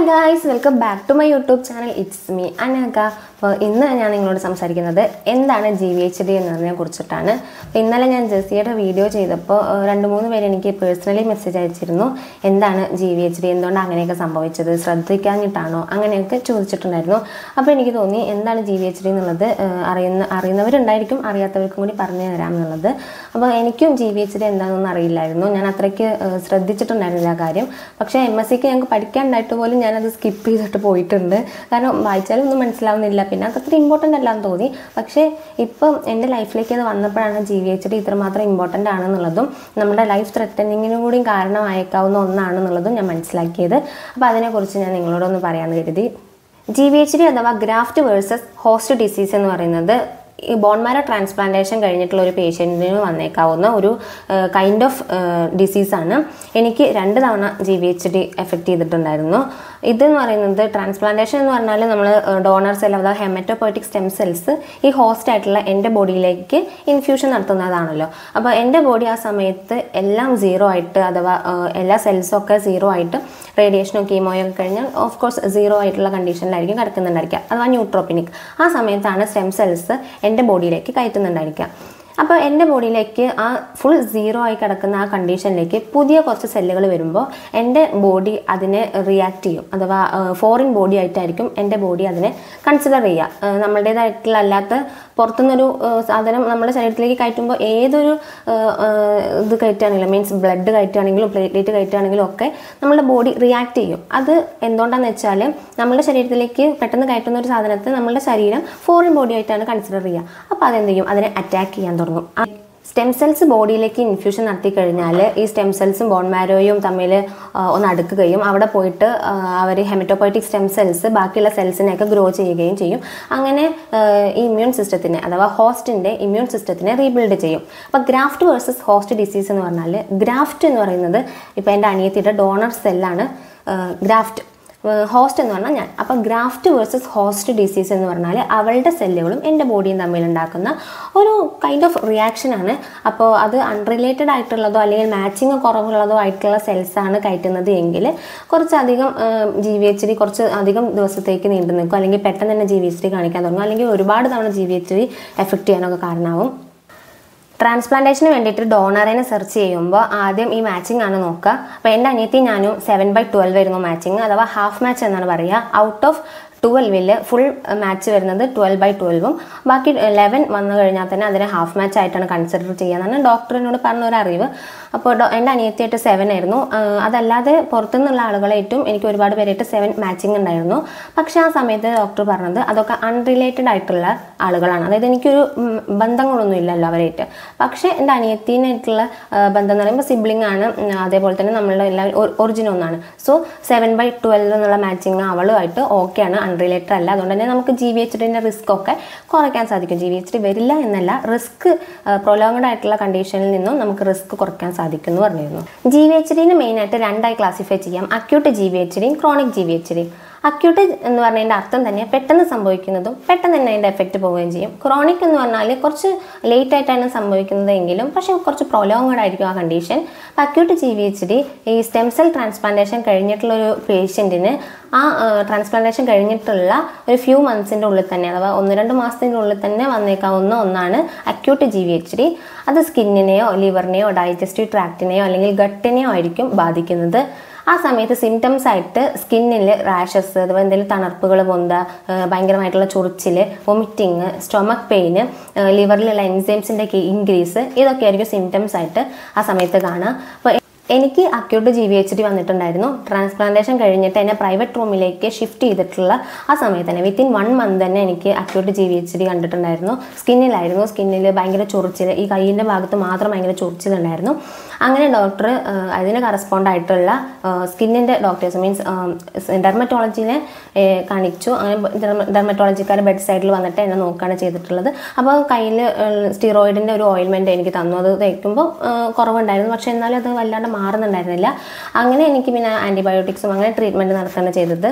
hi guys welcome back to my YouTube channel it's me Anaka അപ്പോൾ ഇന്ന് ഞാൻ നിങ്ങളോട് സംസാരിക്കുന്നത് എന്താണ് ജി വി എച്ച് ഡി എന്നതിനെ കുറിച്ചിട്ടാണ് അപ്പോൾ ഇന്നലെ ഞാൻ ജെസിയുടെ വീഡിയോ ചെയ്തപ്പോൾ ഏഹ്, രണ്ട് മൂന്ന് പേര് എനിക്ക് പേഴ്സണലി മെസ്സേജ് അയച്ചിരുന്നു എന്താണ് ജി വി എച്ച് ഡി എന്തുകൊണ്ടാണ് അങ്ങനെയൊക്കെ സംഭവിച്ചത് ശ്രദ്ധിക്കാഞ്ഞിട്ടാണോ അങ്ങനെയൊക്കെ ചോദിച്ചിട്ടുണ്ടായിരുന്നു അപ്പോൾ എനിക്ക് തോന്നി എന്താണ് ജി വി എച്ച് ഡി എന്നുള്ളത് ഏഹ്, അറിയുന്ന അറിയുന്നവരുണ്ടായിരിക്കും അറിയാത്തവർക്കും കൂടി പറഞ്ഞു തരാം എന്നുള്ളത് അപ്പോൾ എനിക്കും ജി വി എച്ച് ഡി എന്താണെന്നൊന്നും അറിയില്ലായിരുന്നു ഞാൻ അത്രയ്ക്ക് ഏഹ്, ശ്രദ്ധിച്ചിട്ടുണ്ടായിരുന്നില്ല ആ കാര്യം പക്ഷേ എം എസ് സിക്ക് ഞങ്ങൾക്ക് പഠിക്കാനുണ്ടായിട്ട് പോലും ഞാനത് സ്കിപ്പ് ചെയ്തിട്ട് പോയിട്ടുണ്ട് കാരണം വായിച്ചാലും ഒന്നും മനസ്സിലാവുന്നില്ല പിന്നെ അത് അത്ര ഇമ്പോർട്ടൻ്റ് അല്ലാന്ന് തോന്നി പക്ഷേ ഇപ്പം എൻ്റെ ലൈഫിലേക്ക് അത് വന്നപ്പോഴാണ് ജി വി എച്ച് ഡി ഇത്രമാത്രം ഇമ്പോർട്ടൻ്റ് ആണെന്നുള്ളതും നമ്മുടെ ലൈഫ് ത്രെറ്റനിങ്ങിനും കൂടി കാരണമായേക്കാവുന്ന ഒന്നാണെന്നുള്ളതും ഞാൻ മനസ്സിലാക്കിയത് അപ്പോൾ അതിനെക്കുറിച്ച് ഞാൻ നിങ്ങളോടൊന്ന് പറയാമെന്ന് കരുതി ജി വി എച്ച് ഡി അഥവാ ഗ്രാഫ്റ്റ് വേഴ്സസ് ഹോസ്റ്റ് ഡിസീസ് എന്ന് പറയുന്നത് ഈ ബോൺമാരോ ട്രാൻസ്പ്ലാന്റേഷൻ കഴിഞ്ഞിട്ടുള്ള ഒരു പേഷ്യൻറ്റിന് വന്നേക്കാവുന്ന ഒരു കൈൻഡ് ഓഫ് ഡിസീസാണ് എനിക്ക് രണ്ട് തവണ G V H D effect ചെയ്തിട്ടുണ്ടായിരുന്നു ഇതെന്ന് പറയുന്നത് ട്രാൻസ്പ്ലാന്റേഷൻ എന്ന് പറഞ്ഞാൽ നമ്മൾ ഡോണർ സെൽ അഥവാ ഹെമറ്റോപോയിറ്റിക് സ്റ്റെം സെൽസ് ഈ ഹോസ്റ്റ് ആയിട്ടുള്ള എൻ്റെ ബോഡിയിലേക്ക് ഇൻഫ്യൂഷൻ നടത്തുന്നതാണല്ലോ അപ്പോൾ എൻ്റെ ബോഡി ആ സമയത്ത് എല്ലാം സീറോ ആയിട്ട് അഥവാ ഏഹ്, എല്ലാ സെൽസും ഒക്കെ സീറോ ആയിട്ട് റേഡിയേഷനോ കീമോയോ ഒക്കെ കഴിഞ്ഞാൽ ഓഫ് കോഴ്സ് സീറോ ആയിട്ടുള്ള കണ്ടീഷനിലായിരിക്കും കിടക്കുന്നുണ്ടായിരിക്കുക അഥവാ ന്യൂട്രോപ്പിനിക് ആ സമയത്താണ് സ്റ്റെം സെൽസ് എൻ്റെ ബോഡിയിലേക്ക് കയറ്റുന്നുണ്ടായിരിക്കുക അപ്പോൾ എൻ്റെ ബോഡിയിലേക്ക് ആ ഫുൾ സീറോ ആയി കിടക്കുന്ന ആ കണ്ടീഷനിലേക്ക് പുതിയ കുറച്ച് സെല്ലുകൾ വരുമ്പോൾ എൻ്റെ ബോഡി അതിനെ റിയാക്ട് ചെയ്യും അഥവാ ഫോറിൻ ബോഡി ആയിട്ടായിരിക്കും എൻ്റെ ബോഡി അതിനെ കൺസിഡർ ചെയ്യുക ഏഹ് നമ്മളുടേതായിട്ടുള്ള അല്ലാത്ത പുറത്തുനിന്നൊരു ഏഹ് സാധനം നമ്മുടെ ശരീരത്തിലേക്ക് കയറ്റുമ്പോൾ ഏതൊരു ഏഹ്, ഏഹ്, ഇത് കയറ്റുകയാണെങ്കിലും മീൻസ് ബ്ലഡ് കയറ്റുകയാണെങ്കിലും പ്ലേറ്റ്ലേറ്റ് കയറ്റുകയാണെങ്കിലും ഒക്കെ നമ്മുടെ ബോഡി റിയാക്ട് ചെയ്യും അത് എന്തുകൊണ്ടാണെന്ന് വെച്ചാൽ നമ്മുടെ ശരീരത്തിലേക്ക് പെട്ടെന്ന് കയറ്റുന്ന ഒരു സാധനത്തെ നമ്മുടെ ശരീരം ഫോറിൻ ബോഡി ആയിട്ടാണ് കൺസിഡർ ചെയ്യുക അപ്പോൾ അതെന്ത് ചെയ്യും അതിനെ അറ്റാക്ക് ചെയ്യാൻ തുടങ്ങും ആ സ്റ്റെം സെൽസ് ബോഡിയിലേക്ക് ഇൻഫ്യൂഷൻ നടത്തി കഴിഞ്ഞാൽ ഈ സ്റ്റെം സെൽസും ബോൺ മാരോയും തമ്മിൽ ആ, ഒന്ന് അടുക്കുകയും അവിടെ പോയിട്ട് അവർ ഹെമറ്റോപോയിറ്റിക് സ്റ്റെം സെൽസ് ബാക്കിയുള്ള സെൽസിനെയൊക്കെ ഗ്രോ ചെയ്യുകയും ചെയ്യും അങ്ങനെ ആ, ഈ ഇമ്മ്യൂൺ സിസ്റ്റത്തിനെ അഥവാ ഹോസ്റ്റിൻ്റെ ഇമ്മ്യൂൺ സിസ്റ്റത്തിനെ റീബിൽഡ് ചെയ്യും അപ്പോൾ ഗ്രാഫ്റ്റ് വേഴ്സസ് ഹോസ്റ്റ് ഡിസീസ് എന്ന് പറഞ്ഞാൽ ഗ്രാഫ്റ്റ് എന്ന് പറയുന്നത് ഇപ്പോൾ എൻ്റെ അനിയത്തിയുടെ ഡോണർ സെല്ലാണ് ഗ്രാഫ്റ്റ് ഹോസ്റ്റ് എന്ന് പറഞ്ഞാൽ ഞാൻ അപ്പോൾ ഗ്രാഫ്റ്റ് വേഴ്സസ് ഹോസ്റ്റ് ഡിസീസ് എന്ന് പറഞ്ഞാൽ അവളുടെ സെല്ലുകളും എൻ്റെ ബോഡിയും തമ്മിൽ ഉണ്ടാക്കുന്ന ഒരു കൈൻഡ് ഓഫ് റിയാക്ഷനാണ് അപ്പോൾ അത് അൺറിലേറ്റഡ് ആയിട്ടുള്ളതോ അല്ലെങ്കിൽ മാച്ചിങ് കുറവുള്ളതോ ആയിട്ടുള്ള സെൽസാണ് കയറ്റുന്നത് എങ്കിൽ കുറച്ചധികം ജി വി എച്ച് ഡി കുറച്ച് അധികം ദിവസത്തേക്ക് നീണ്ടു നിൽക്കും അല്ലെങ്കിൽ പെട്ടെന്ന് തന്നെ ജി വി എച്ച് ഡി കാണിക്കാൻ തുടങ്ങും അല്ലെങ്കിൽ ഒരുപാട് തവണ G V H D effect ചെയ്യാനൊക്കെ കാരണമാവും ട്രാൻസ്പ്ലാന്റേഷന് വേണ്ടിയിട്ട് ഡോണറിനെ സെർച്ച് ചെയ്യുമ്പോൾ ആദ്യം ഈ മാച്ചിങ് ആണ് നോക്കുക അപ്പോൾ എൻ്റെ അനിയത്തി ഞാനും സെവൻ ബൈ ട്വൽവ് ആയിരുന്നു മാച്ചിങ് അഥവാ ഹാഫ് മാച്ച് എന്നാണ് പറയുക ഔട്ട് ഓഫ് ട്വൽവിൽ ഫുൾ മാച്ച് വരുന്നത് ട്വൽവ് ബൈ ട്വൽവും ബാക്കി ലെവൻ വന്നു കഴിഞ്ഞാൽ തന്നെ അതിനെ ഹാഫ് മാച്ച് ആയിട്ടാണ് കൺസിഡർ ചെയ്യാന്നാണ് ഡോക്ടറിനോട് പറഞ്ഞ ഒരു അറിവ് അപ്പോൾ ഡോ- എൻ്റെ അനിയത്തിയായിട്ട് സെവൻ ആയിരുന്നു ആ, അതല്ലാതെ പുറത്തുനിന്നുള്ള ആളുകളായിട്ടും എനിക്ക് ഒരുപാട് പേരായിട്ട് സെവൻ മാച്ചിങ് ഉണ്ടായിരുന്നു പക്ഷേ ആ സമയത്ത് ഡോക്ടർ പറഞ്ഞത് അതൊക്കെ അൺറിലേറ്റഡ് ആയിട്ടുള്ള ആളുകളാണ് അതായത് എനിക്കൊരു ഉം, ബന്ധങ്ങളൊന്നും ഇല്ലല്ലോ അവരായിട്ട് പക്ഷേ എൻ്റെ അനിയത്തിനായിട്ടുള്ള ആ, ബന്ധം എന്ന് പറയുമ്പോൾ സിബ്ലിംഗ് ആണ് ഉം, അതേപോലെ തന്നെ നമ്മളുടെ എല്ലാവരും ഒറിജിൻ ഒന്നാണ് സോ സെവൻ ബൈ ട്വൽവ് എന്നുള്ള മാച്ചിങ് അവളുമായിട്ട് ഓക്കെയാണ് അൺറിലേറ്റഡ് അല്ല അതുകൊണ്ട് തന്നെ നമുക്ക് ജി വി എച്ച് ഡിൻ്റെ റിസ്ക് ഒക്കെ കുറയ്ക്കാൻ സാധിക്കും ജി വി എച്ച് ഡി വരില്ല എന്നല്ല റിസ്ക് പ്രൊലോങ്ഡ് ആയിട്ടുള്ള കണ്ടീഷനിൽ നിന്നും നമുക്ക് റിസ്ക് കുറയ്ക്കാൻ സാധിക്കും എന്ന് പറഞ്ഞിരുന്നു ജി വി എച്ച് ഡിനെ മെയിനായിട്ട് രണ്ടായി ക്ലാസിഫൈ ചെയ്യാം അക്യൂട്ട് ജി വി എച്ച് ഡിയും ക്രോണിക് ജി വി എച്ച് ഡിയും അക്യൂട്ട് എന്ന് പറഞ്ഞതിൻ്റെ അർത്ഥം തന്നെ പെട്ടെന്ന് സംഭവിക്കുന്നതും പെട്ടെന്ന് തന്നെ അതിൻ്റെ എഫക്റ്റ് പോവുകയും ചെയ്യും ക്രോണിക് എന്ന് പറഞ്ഞാൽ കുറച്ച് ലേറ്റ് ആയിട്ടാണ് സംഭവിക്കുന്നത് എങ്കിലും പക്ഷേ കുറച്ച് പ്രൊലോങ്ഡ് ആയിരിക്കും ആ condition acute G V H D ഈ സ്റ്റെം സെൽ ട്രാൻസ്പ്ലാന്റേഷൻ കഴിഞ്ഞിട്ടുള്ള ഒരു പേഷ്യൻറ്റിന് ആ ട്രാൻസ്പ്ലാന്റേഷൻ കഴിഞ്ഞിട്ടുള്ള ഒരു ഫ്യൂ മന്ത്സിൻ്റെ ഉള്ളിൽ തന്നെ അഥവാ ഒന്ന് രണ്ട് മാസത്തിൻ്റെ ഉള്ളിൽ തന്നെ വന്നേക്കാവുന്ന ഒന്നാണ് acute G V H D അത് സ്കിന്നിനെയോ ലിവറിനെയോ ഡൈജസ്റ്റീവ് ട്രാക്റ്റിനെയോ അല്ലെങ്കിൽ ഗട്ടിനെയോ ആയിരിക്കും ബാധിക്കുന്നത് ആ സമയത്ത് സിംറ്റംസ് ആയിട്ട് സ്കിന്നിൽ റാഷസ് അഥവാ എന്തെങ്കിലും തണുപ്പുകൾ പൊന്തുക ഏഹ് ഭയങ്കരമായിട്ടുള്ള ചൊറിച്ചിൽ വൊമിറ്റിങ് സ്റ്റൊമക് പെയിന് ലിവറിലുള്ള എൻസൈംസിൻ്റെ ഒക്കെ ഇൻക്രീസ് ഇതൊക്കെ ആയിരിക്കും സിംറ്റംസ് ആയിട്ട് ആ സമയത്ത് കാണുക അപ്പോൾ എനിക്ക് acute G V H D വന്നിട്ടുണ്ടായിരുന്നു ട്രാൻസ്പ്ലാന്റേഷൻ കഴിഞ്ഞിട്ട് എന്നെ പ്രൈവറ്റ് റൂമിലേക്ക് ഷിഫ്റ്റ് ചെയ്തിട്ടുള്ള ആ സമയത്ത് തന്നെ വിത്തിൻ വൺ മന്ത് തന്നെ എനിക്ക് acute G V H D കണ്ടിട്ടുണ്ടായിരുന്നു സ്കിന്നിലായിരുന്നു സ്കിന്നിൽ ഭയങ്കര ചൊറിച്ചിൽ ഈ കയ്യിൻ്റെ ഭാഗത്ത് മാത്രം ഭയങ്കര ചൊറിച്ചിലുണ്ടായിരുന്നു അങ്ങനെ ഡോക്ടർ അതിന് കറസ്പോണ്ട് ആയിട്ടുള്ള സ്കിന്നിൻ്റെ ഡോക്ടേഴ്സ് മീൻസ് ഡെർമറ്റോളജിനെ കാണിച്ചു അങ്ങനെ ഡെർമറ്റോളജിക്കാർ ബെഡ് സൈഡിൽ വന്നിട്ട് എന്നെ നോക്കുകയാണ് ചെയ്തിട്ടുള്ളത് അപ്പോൾ കയ്യിൽ സ്റ്റിറോയിഡിൻ്റെ ഒരു ഓയിൽമെൻറ്റ് എനിക്ക് തന്നു അത് തേക്കുമ്പോൾ കുറവുണ്ടായിരുന്നു പക്ഷേ എന്നാലും അത് വല്ലാണ്ട് മാറുന്നുണ്ടായിരുന്നില്ല അങ്ങനെ എനിക്ക് പിന്നെ ആൻറ്റിബയോട്ടിക്സും അങ്ങനെ ട്രീറ്റ്മെൻറ്റ് നടത്തുകയാണ് ചെയ്തത്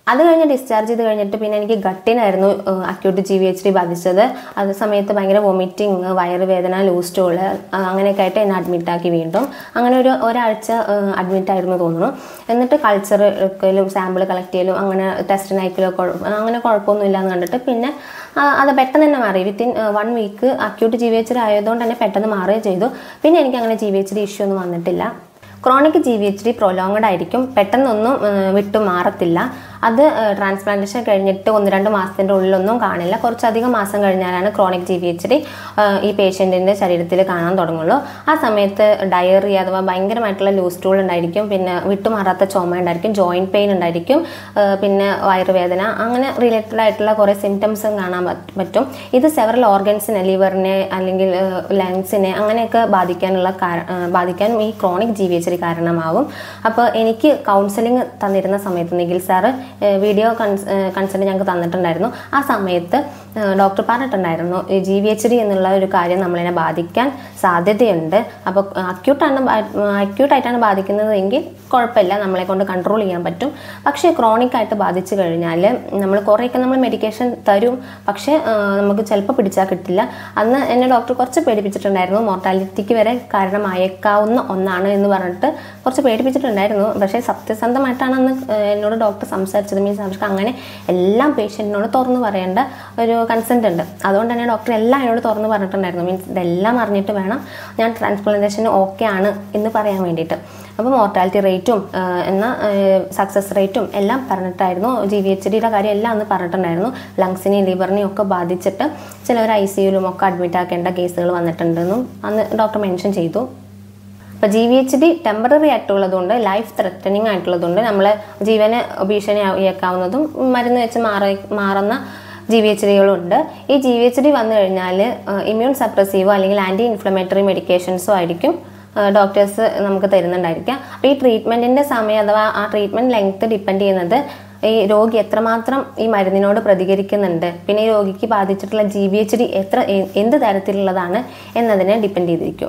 അത് കഴിഞ്ഞ് ഡിസ്ചാർജ് ചെയ്ത് കഴിഞ്ഞിട്ട് പിന്നെ എനിക്ക് ഗട്ടിനായിരുന്നു acute G V H D ബാധിച്ചത് അത് സമയത്ത് ഭയങ്കര വൊമിറ്റിങ് വയറുവേദന ലൂസ് സ്റ്റോള് അങ്ങനെയൊക്കെ ആയിട്ട് എന്നെ അഡ്മിറ്റ് ആക്കി വീണ്ടും അങ്ങനെ ഒരു ഒരാഴ്ച അഡ്മിറ്റ് ആയിരുന്നു തോന്നുന്നു എന്നിട്ട് കൾച്ചർ എടുക്കലും സാമ്പിൾ കളക്ട് ചെയ്യലും അങ്ങനെ ടെസ്റ്റിന് അയക്കലോ അങ്ങനെ കുഴപ്പമൊന്നുമില്ല എന്ന് കണ്ടിട്ട് പിന്നെ ആ, അത് പെട്ടെന്ന് തന്നെ മാറി within one week acute G V H D ആയതുകൊണ്ട് തന്നെ പെട്ടെന്ന് മാറുകയും ചെയ്തു പിന്നെ എനിക്ക് അങ്ങനെ G V H D issue ഒന്നും വന്നിട്ടില്ല chronic G V H D prolonged ആയിരിക്കും പെട്ടെന്നൊന്നും ആ, വിട്ടു മാറത്തില്ല അത് ട്രാൻസ്പ്ലാന്റേഷൻ കഴിഞ്ഞിട്ട് ഒന്ന് രണ്ട് മാസത്തിൻ്റെ ഉള്ളിലൊന്നും കാണില്ല കുറച്ചധികം മാസം കഴിഞ്ഞാലാണ് chronic G V H D ഈ പേഷ്യൻറ്റിൻ്റെ ശരീരത്തിൽ കാണാൻ തുടങ്ങുള്ളൂ ആ സമയത്ത് ഡയറി അഥവാ ഭയങ്കരമായിട്ടുള്ള ലൂസ് ടൂൾ ഉണ്ടായിരിക്കും പിന്നെ വിട്ടുമാറാത്ത ചുമ ഉണ്ടായിരിക്കും ജോയിൻറ്റ് പെയിൻ ഉണ്ടായിരിക്കും ആ, പിന്നെ വയറുവേദന അങ്ങനെ റിലേറ്റഡ് ആയിട്ടുള്ള കുറേ സിംറ്റംസും കാണാൻ പറ്റ്- പറ്റും ഇത് സെവറൽ ഓർഗൻസിനെ ലിവറിനെ അല്ലെങ്കിൽ ലങ്സിനെ അങ്ങനെയൊക്കെ ബാധിക്കാനുള്ള കാര- ആ, ബാധിക്കാനും ഈ chronic G V H D കാരണമാവും അപ്പോൾ എനിക്ക് കൗൺസിലിംഗ് തന്നിരുന്ന സമയത്ത് Nikhil sir video cons consult ഞങ്ങൾക്ക് തന്നിട്ടുണ്ടായിരുന്നു ആ സമയത്ത് ഡോക്ടർ പറഞ്ഞിട്ടുണ്ടായിരുന്നു ഈ ജി വി എച്ച് ഡി എന്നുള്ള ഒരു കാര്യം നമ്മളതിനെ ബാധിക്കാൻ സാധ്യതയുണ്ട് അപ്പോൾ അക്യൂട്ടാണ് അക്യൂട്ടായിട്ടാണ് ബാധിക്കുന്നത് എങ്കിൽ കുഴപ്പമില്ല നമ്മളെ കൊണ്ട് കൺട്രോൾ ചെയ്യാൻ പറ്റും പക്ഷേ ക്രോണിക് ആയിട്ട് ബാധിച്ചു കഴിഞ്ഞാൽ നമ്മൾ കുറേയൊക്കെ നമ്മൾ മെഡിക്കേഷൻ തരും പക്ഷേ ആ, നമുക്ക് ചിലപ്പോൾ പിടിച്ചാൽ കിട്ടില്ല അന്ന് എന്നെ ഡോക്ടർ കുറച്ച് പേടിപ്പിച്ചിട്ടുണ്ടായിരുന്നു മോർട്ടാലിറ്റിക്ക് വരെ കാരണമായേക്കാവുന്ന ഒന്നാണ് എന്ന് പറഞ്ഞിട്ട് കുറച്ച് പേടിപ്പിച്ചിട്ടുണ്ടായിരുന്നു പക്ഷേ സത്യസന്ധമായിട്ടാണ് അന്ന് ആ, എന്നോട് ഡോക്ടർ സംസാരിച്ചത് മീൻസ് അവർക്ക് അങ്ങനെ എല്ലാം പേഷ്യൻറ്റിനോട് തുറന്നു പറയേണ്ട ഒരു കൺസെൻറ്റ് ഉണ്ട് അതുകൊണ്ട് തന്നെ ഡോക്ടർ എല്ലാം എന്നോട് തുറന്നു പറഞ്ഞിട്ടുണ്ടായിരുന്നു മീൻസ് ഇതെല്ലാം അറിഞ്ഞിട്ട് വേണം ഞാൻ ട്രാൻസ്പ്ലാന്റേഷന് ഓക്കെ ആണ് എന്ന് പറയാൻ വേണ്ടിയിട്ട് അപ്പോൾ മോർട്ടാലിറ്റി റേറ്റും എന്നാൽ സക്സസ് റേറ്റും എല്ലാം പറഞ്ഞിട്ടായിരുന്നു ജി വി എച്ച് ഡിയുടെ കാര്യം എല്ലാം അന്ന് പറഞ്ഞിട്ടുണ്ടായിരുന്നു ലങ്സിനെയും ലിവറിനെയും ഒക്കെ ബാധിച്ചിട്ട് ചിലവർ ഐ സിയുലും ഒക്കെ അഡ്മിറ്റ് ആക്കേണ്ട കേസുകൾ വന്നിട്ടുണ്ടെന്നും അന്ന് ഡോക്ടർ മെൻഷൻ ചെയ്തു അപ്പോൾ G V H D temporary ആയിട്ടുള്ളതുകൊണ്ട് ലൈഫ് ത്രെറ്റനിങ് ആയിട്ടുള്ളതുകൊണ്ട് നമ്മൾ ജീവന് ഭീഷണിയാക്കാവുന്നതും മരുന്ന് വെച്ച് മാറി മാറുന്ന ജി വി എച്ച് ഡികളുണ്ട് ഈ ജി വി എച്ച് ഡി വന്നു കഴിഞ്ഞാൽ ഇമ്മ്യൂൺ സപ്രസീവോ അല്ലെങ്കിൽ ആൻറ്റി ഇൻഫ്ലമേറ്ററി മെഡിക്കേഷൻസോ ആയിരിക്കും ഡോക്ടേഴ്സ് നമുക്ക് തരുന്നുണ്ടായിരിക്കാം അപ്പോൾ ഈ ട്രീറ്റ്മെൻറ്റിൻ്റെ സമയം അഥവാ ആ ട്രീറ്റ്മെൻറ്റ് ലെങ്ത് ഡിപ്പെൻഡ് ചെയ്യുന്നത് ഈ രോഗി എത്രമാത്രം ഈ മരുന്നിനോട് പ്രതികരിക്കുന്നുണ്ട് പിന്നെ ഈ രോഗിക്ക് ബാധിച്ചിട്ടുള്ള ജി ബി എച്ച് ഡി എത്ര എ- എന്ത് തരത്തിലുള്ളതാണ് എന്നതിനെ ഡിപ്പെൻഡ് ചെയ്തിരിക്കും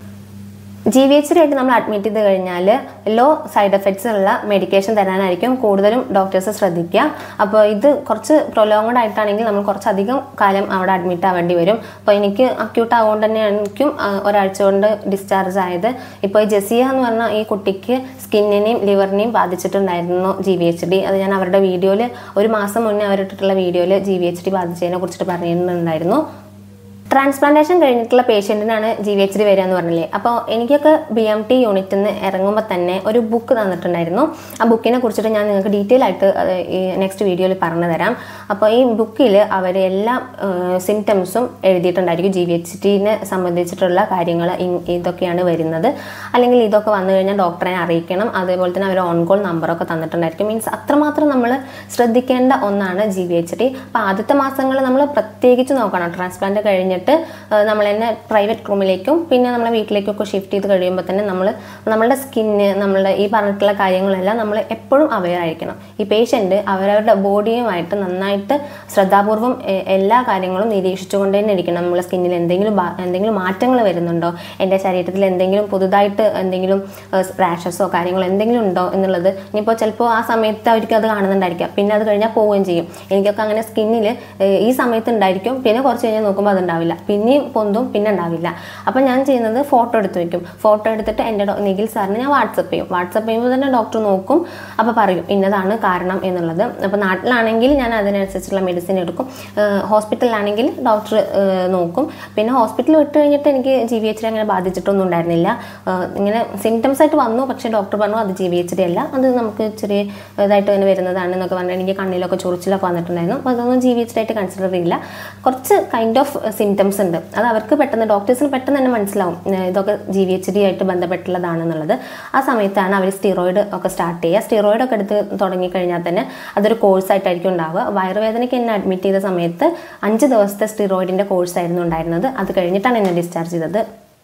ജി വി എച്ച് ഡി ആയിട്ട് നമ്മൾ അഡ്മിറ്റ് ചെയ്ത് കഴിഞ്ഞാൽ ലോ സൈഡ് എഫക്ട്സ് ഉള്ള മെഡിക്കേഷൻ തരാനായിരിക്കും കൂടുതലും ഡോക്ടേഴ്സ് ശ്രദ്ധിക്കുക അപ്പോൾ ഇത് കുറച്ച് പ്രൊലോങ്ഡ് ആയിട്ടാണെങ്കിൽ നമ്മൾ കുറച്ചധികം കാലം അവിടെ അഡ്മിറ്റ് ആവേണ്ടി വരും അപ്പോൾ എനിക്ക് അക്യൂട്ട് ആവുകൊണ്ട് തന്നെ എനിക്കും ആ, ഒരാഴ്ച കൊണ്ട് ഡിസ്ചാർജ് ആയത് ഇപ്പോൾ ഈ ജെസിയ എന്ന് പറഞ്ഞ ഈ കുട്ടിക്ക് സ്കിന്നിനെയും ലിവറിനെയും ബാധിച്ചിട്ടുണ്ടായിരുന്നു ജി വി എച്ച് ഡി അത് ഞാൻ അവരുടെ വീഡിയോയിൽ ഒരു മാസം മുന്നേ അവരിട്ടിട്ടുള്ള വീഡിയോയിൽ ജി വി എച്ച് ഡി ബാധിച്ചതിനെ കുറിച്ചിട്ട് പറഞ്ഞിട്ടുണ്ടായിരുന്നു ട്രാൻസ്പ്ലാന്റേഷൻ കഴിഞ്ഞിട്ടുള്ള പേഷ്യൻറ്റിനാണ് ജി വി എച്ച് ഡി വരിക എന്ന് പറഞ്ഞില്ലേ അപ്പോൾ എനിക്കൊക്കെ ബി എം ടി യൂണിറ്റിൽ നിന്ന് ഇറങ്ങുമ്പോൾ തന്നെ ഒരു ബുക്ക് തന്നിട്ടുണ്ടായിരുന്നു ആ ബുക്കിനെ കുറിച്ചിട്ട് ഞാൻ നിങ്ങൾക്ക് ഡീറ്റെയിൽ ആയിട്ട് അത് ഈ നെക്സ്റ്റ് വീഡിയോയിൽ പറഞ്ഞു തരാം അപ്പോൾ ഈ ബുക്കിൽ അവർ എല്ലാ സിംറ്റംസും എഴുതിയിട്ടുണ്ടായിരിക്കും ജി വി എച്ച് ടിനെ സംബന്ധിച്ചിട്ടുള്ള കാര്യങ്ങൾ ഇതൊക്കെയാണ് വരുന്നത് അല്ലെങ്കിൽ ഇതൊക്കെ വന്നു കഴിഞ്ഞാൽ ഡോക്ടറെ അറിയിക്കണം അതേപോലെ തന്നെ അവർ ഓൺ കോൾ നമ്പറൊക്കെ തന്നിട്ടുണ്ടായിരിക്കും മീൻസ് അത്രമാത്രം നമ്മൾ ശ്രദ്ധിക്കേണ്ട ഒന്നാണ് ജി വി എച്ച് ഡി അപ്പോൾ ആദ്യത്തെ മാസങ്ങൾ നമ്മൾ പ്രത്യേകിച്ച് നോക്കണം ട്രാൻസ്പ്ലാന്റ് കഴിഞ്ഞിട്ട് നമ്മൾ തന്നെ പ്രൈവറ്റ് റൂമിലേക്കും പിന്നെ നമ്മളെ വീട്ടിലേക്കൊക്കെ ഷിഫ്റ്റ് ചെയ്ത് കഴിയുമ്പോൾ തന്നെ നമ്മൾ നമ്മളുടെ സ്കിന്ന് നമ്മളുടെ ഈ പറഞ്ഞിട്ടുള്ള കാര്യങ്ങളെല്ലാം നമ്മൾ എപ്പോഴും അവെയർ ആയിരിക്കണം ഈ പേഷ്യൻ്റ് അവരവരുടെ ബോഡിയുമായിട്ട് നന്നായിട്ട് ശ്രദ്ധാപൂർവം എ- എല്ലാ കാര്യങ്ങളും നിരീക്ഷിച്ചുകൊണ്ട് തന്നെ ഇരിക്കണം നമ്മളെ സ്കിന്നിൽ എന്തെങ്കിലും ബാ- എന്തെങ്കിലും മാറ്റങ്ങൾ വരുന്നുണ്ടോ എൻ്റെ ശരീരത്തിൽ എന്തെങ്കിലും പുതുതായിട്ട് എന്തെങ്കിലും റാഷസോ കാര്യങ്ങളോ എന്തെങ്കിലും ഉണ്ടോ എന്നുള്ളത് ഇനിയിപ്പോൾ ചിലപ്പോൾ ആ സമയത്ത് അവർക്ക് അത് കാണുന്നുണ്ടായിരിക്കാം പിന്നെ അത് കഴിഞ്ഞാൽ പോവുകയും ചെയ്യും എനിക്കൊക്കെ അങ്ങനെ സ്കിന്നിൽ ഈ സമയത്ത് ഉണ്ടായിരിക്കും പിന്നെ കുറച്ച് കഴിഞ്ഞാൽ നോക്കുമ്പോൾ അതുണ്ടാവില്ല പിന്നെയും പൊന്തും പിന്നെ ഉണ്ടാവില്ല അപ്പോൾ ഞാൻ ചെയ്യുന്നത് ഫോട്ടോ എടുത്ത് വെക്കും ഫോട്ടോ എടുത്തിട്ട് എൻ്റെ ഡോ- നിഖിൽ സാറിന് ഞാൻ വാട്സപ്പ് ചെയ്യും വാട്സപ്പ് ചെയ്യുമ്പോൾ തന്നെ ഡോക്ടർ നോക്കും അപ്പോൾ പറയും ഇന്നതാണ് കാരണം എന്നുള്ളത് അപ്പോൾ നാട്ടിലാണെങ്കിൽ ഞാൻ അതിനനുസരിച്ചുള്ള മെഡിസിൻ എടുക്കും ഹോസ്പിറ്റലിലാണെങ്കിൽ ഡോക്ടർ നോക്കും പിന്നെ ഹോസ്പിറ്റലിൽ വിട്ട് കഴിഞ്ഞിട്ട് എനിക്ക് ജി വി എച്ച് ഡി അങ്ങനെ ബാധിച്ചിട്ടൊന്നും ഉണ്ടായിരുന്നില്ല ഏഹ് ഇങ്ങനെ സിംറ്റംസ് ആയിട്ട് വന്നു പക്ഷേ ഡോക്ടർ പറഞ്ഞു അത് ജി വി എച്ച് ഡി അല്ല അത് നമുക്ക് ചെറിയ ഇതായിട്ട് തന്നെ വരുന്നതാണ് എന്നൊക്കെ പറഞ്ഞു എനിക്ക് കണ്ണിലൊക്കെ ചൊറിച്ചിലൊക്കെ വന്നിട്ടുണ്ടായിരുന്നു അപ്പോൾ അതൊന്നും ജി വി എച്ച് ഡി ആയിട്ട് കൺസിഡർ ചെയ്യില്ല കുറച്ച് കൈൻഡ് ഓഫ് സിംറ്റംസ് ഉണ്ട് അത് അവർക്ക് പെട്ടെന്ന് ഡോക്ടേഴ്സിന് പെട്ടെന്ന് തന്നെ മനസ്സിലാവും ഏഹ് ഇതൊക്കെ ജി വി എച്ച് ഡി ആയിട്ട് ബന്ധപ്പെട്ടുള്ളതാണെന്നുള്ളത് ആ സമയത്താണ് അവർ സ്റ്റിറോയിഡ് ഒക്കെ സ്റ്റാർട്ട് ചെയ്യുക സ്റ്റിറോയിഡ് ഒക്കെ എടുത്ത് തുടങ്ങിക്കഴിഞ്ഞാൽ തന്നെ അതൊരു കോഴ്സായിട്ടായിരിക്കും ഉണ്ടാവുക വയറുവേദനയ്ക്ക് എന്നെ അഡ്മിറ്റ് ചെയ്ത സമയത്ത് അഞ്ച് ദിവസത്തെ സ്റ്റിറോയിഡിൻ്റെ കോഴ്സായിരുന്നു ഉണ്ടായിരുന്നത് അത് കഴിഞ്ഞിട്ടാണ് എന്നെ ഡിസ്ചാർജ് ചെയ്തത്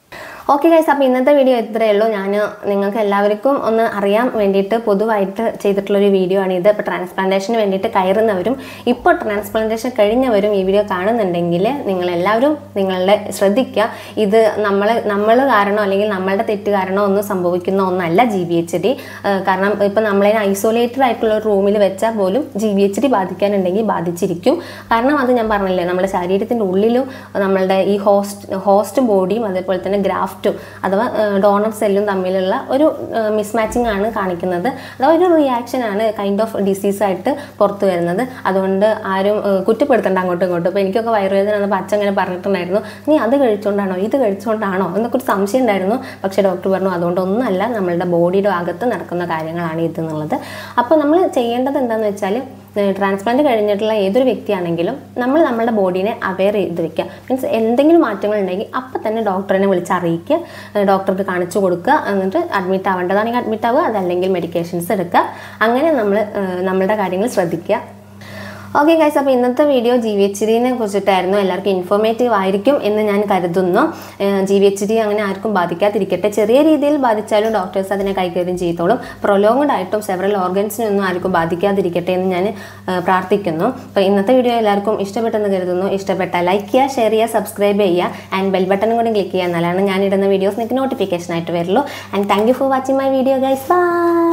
ഓക്കെ ഗൈസ് അപ്പോൾ ഇന്നത്തെ വീഡിയോ ഇത്രയേ ഉള്ളൂ ഞാൻ നിങ്ങൾക്ക് എല്ലാവർക്കും ഒന്ന് അറിയാൻ വേണ്ടിയിട്ട് പൊതുവായിട്ട് ചെയ്തിട്ടുള്ളൊരു വീഡിയോ ആണ് ഇത് ഇപ്പോൾ ട്രാൻസ്പ്ലാന്റേഷന് വേണ്ടിയിട്ട് കയറുന്നവരും ഇപ്പോൾ ട്രാൻസ്പ്ലാന്റേഷൻ കഴിഞ്ഞവരും ഈ വീഡിയോ കാണുന്നുണ്ടെങ്കിൽ നിങ്ങളെല്ലാവരും നിങ്ങളുടെ ശ്രദ്ധിക്കുക ഇത് നമ്മൾ നമ്മൾ കാരണം അല്ലെങ്കിൽ നമ്മളുടെ തെറ്റ് കാരണം ഒന്നും സംഭവിക്കുന്ന ഒന്നല്ല ജി ബി എച്ച് ഡി കാരണം ഇപ്പോൾ നമ്മളതിനെ ഐസൊലേറ്റഡ് ആയിട്ടുള്ള ഒരു റൂമിൽ വെച്ചാൽ പോലും ജി ബി എച്ച് ഡി ബാധിക്കാനുണ്ടെങ്കിൽ ബാധിച്ചിരിക്കും കാരണം അത് ഞാൻ പറഞ്ഞില്ലേ നമ്മുടെ ശരീരത്തിൻ്റെ ഉള്ളിലും നമ്മളുടെ ഈ ഹോസ്റ്റ് ഹോസ്റ്റ് ബോഡിയും അതേപോലെ തന്നെ ഗ്രാഫ്റ്റും അഥവാ ഡോണർ സെല്ലും തമ്മിലുള്ള ഒരു മിസ്മാച്ചിങ് ആണ് കാണിക്കുന്നത് അഥവാ ഒരു റിയാക്ഷൻ ആണ് കൈൻഡ് ഓഫ് ഡിസീസായിട്ട് പുറത്തു വരുന്നത് അതുകൊണ്ട് ആരും ഏഹ്, കുറ്റപ്പെടുത്തണ്ട അങ്ങോട്ടും ഇങ്ങോട്ടും ഇപ്പോൾ എനിക്കൊക്കെ വയറുവേദന വന്നപ്പോൾ അച്ഛൻ അങ്ങനെ പറഞ്ഞിട്ടുണ്ടായിരുന്നു നീ അത് കഴിച്ചുകൊണ്ടാണോ ഇത് കഴിച്ചുകൊണ്ടാണോ എന്നൊക്കെ ഒരു സംശയം ഉണ്ടായിരുന്നു പക്ഷേ ഡോക്ടർ പറഞ്ഞു അതുകൊണ്ടൊന്നുമല്ല നമ്മളുടെ ബോഡിയുടെ അകത്ത് നടക്കുന്ന കാര്യങ്ങളാണ് ഇത് എന്നുള്ളത് അപ്പോൾ നമ്മൾ ചെയ്യേണ്ടത് എന്താണെന്ന് വെച്ചാൽ ട്രാൻസ്പ്ലാന്റ് കഴിഞ്ഞിട്ടുള്ള ഏതൊരു വ്യക്തിയാണെങ്കിലും നമ്മൾ നമ്മുടെ ബോഡീനെ അവെയർ ചെയ്ത് വെക്കുക മീൻസ് എന്തെങ്കിലും മാറ്റങ്ങൾ ഉണ്ടെങ്കിൽ അപ്പം തന്നെ ഡോക്ടറിനെ വിളിച്ച് അറിയിക്കുക ഏഹ് ഡോക്ടർക്ക് കാണിച്ചു കൊടുക്കുക എന്നിട്ട് അഡ്മിറ്റ് ആവേണ്ടതാണെങ്കിൽ അഡ്മിറ്റ് ആവുക അതല്ലെങ്കിൽ മെഡിക്കേഷൻസ് എടുക്കുക അങ്ങനെ നമ്മൾ നമ്മളുടെ കാര്യങ്ങൾ ശ്രദ്ധിക്കുക ഓക്കെ ഗൈസ് അപ്പോൾ ഇന്നത്തെ വീഡിയോ ജി വി എച്ച് ഡിനെ കുറിച്ചിട്ടായിരുന്നു എല്ലാവർക്കും ഇൻഫോർമേറ്റീവ് ആയിരിക്കും എന്ന് ഞാൻ കരുതുന്നു ജി വി എച്ച് ഡി അങ്ങനെ ആർക്കും ബാധിക്കാതിരിക്കട്ടെ ചെറിയ രീതിയിൽ ബാധിച്ചാലും ഡോക്ടേഴ്സ് അതിനെ കൈകാര്യം ചെയ്തോളും പ്രൊലോങ്ഡ് ആയിട്ടും സെവറൽ ഓർഗൻസിനൊന്നും ആർക്കും ബാധിക്കാതിരിക്കട്ടെ എന്ന് ഞാൻ ഏഹ്, പ്രാർത്ഥിക്കുന്നു അപ്പോൾ ഇന്നത്തെ വീഡിയോ എല്ലാവർക്കും ഇഷ്ടപ്പെട്ടെന്ന് കരുതുന്നു ഇഷ്ടപ്പെട്ടാൽ ലൈക്ക് ചെയ്യുക ഷെയർ ചെയ്യുക സബ്സ്ക്രൈബ് ചെയ്യുക ആൻഡ് ബെൽ ബട്ടണും കൂടി ക്ലിക്ക് ചെയ്യുക എന്നാലാണ് ഞാൻ ഇടുന്ന വീഡിയോസ് നിങ്ങൾക്ക് നോട്ടിഫിക്കേഷൻ ആയിട്ട് വരുള്ളൂ and thank you for watching my video guys by